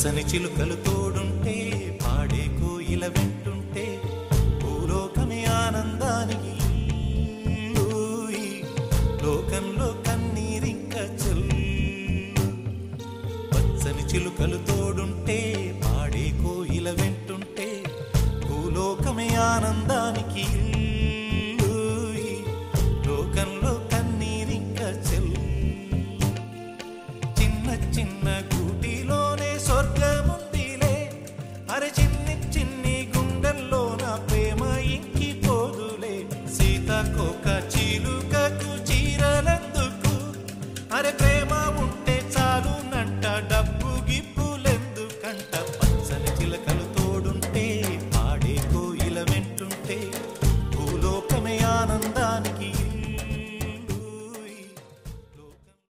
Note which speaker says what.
Speaker 1: పచ్చని చిలుకలు తోడుంటే పాడే కోయిల వెంటుంటే భూలోకమే ఆనందానికి ఇల్లు. లోకంలో కన్నీరింక చెల్లు పచ్చని చిలుకలు తోడుంటే